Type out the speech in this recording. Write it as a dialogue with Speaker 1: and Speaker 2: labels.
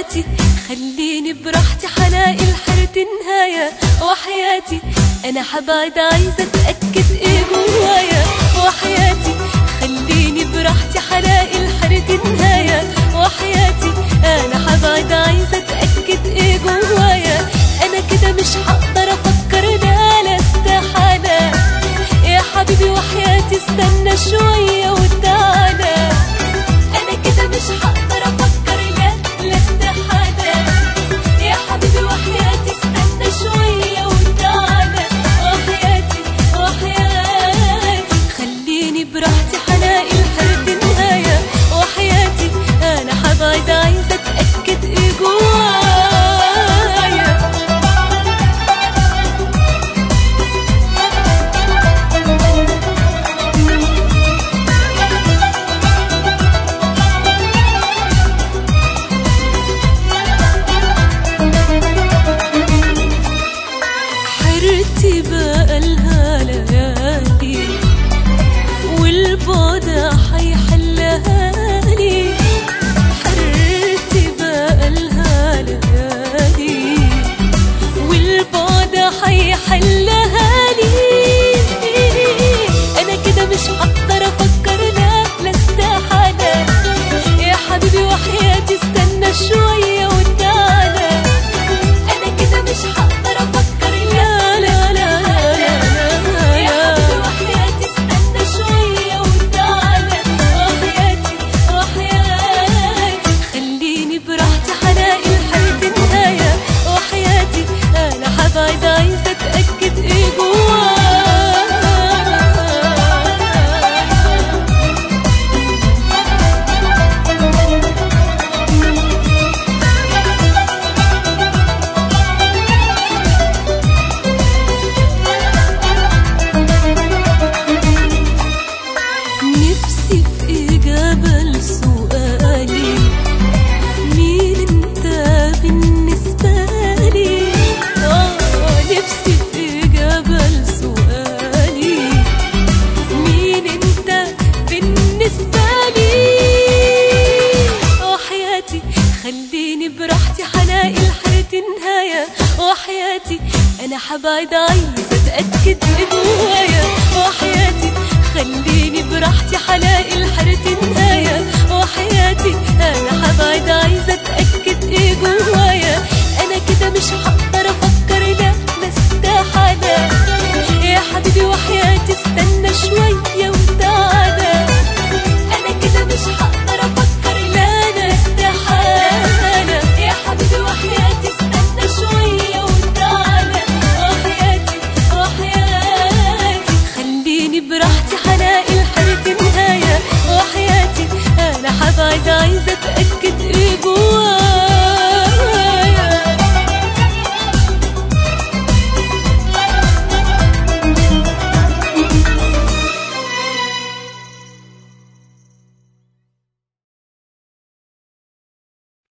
Speaker 1: وحياتي خليني براحتي حلاقي الحرة نهاية وحياتي انا حبعد عايزة اتأكد ايه جوايا وحياتي خليني براحتي حلاقي الحرة نهاية وحياتي انا حبعد عايزة اتأكد ايه جوايا انا كده مش هقدر افكر لا لا استحالة يا حبيبي وحياتي استنى شوية وتعالى انا كده مش هقدر افكر لا لا استحالة يا حبيبي وحياتي استنى شوية وتعالى وحياتي وحياتي خليني براحتي حلاقي الحرة نهاية وحياتي انا حبعد عايزة اتأكد ايه جوايا حيرتي بقالها ليالي والبعد حيحلها لي حيرتي بقالها ليالي والبعد حيحلها لي انا كده مش هقدر افكر لا لا استحالة يا حبيبي وحياتي استنى شوية وتعالى انا كده مش هقدر افكر لا لا لا لا يا حبيبي وحياتي استنى شويه وتعالى وحياتي وحياتي خليني براحتي حلاقي الحرة نهاية وحياتي انا حبعد عايزة اتأكد ايه جوايا نفسي في إجابة لسؤالي مين أنت بالنسبة لي آه نفسي في إجابة لسؤالي مين أنت بالنسبة لي وحياتي خليني براحتي حلاقي الحرة نهاية وحياتي أنا حبعد عايزة أتأكد إيه جوايا وحياتي خليني براحتي حلاقي الحرة نهاية وحياتي أنا حبعد عايزة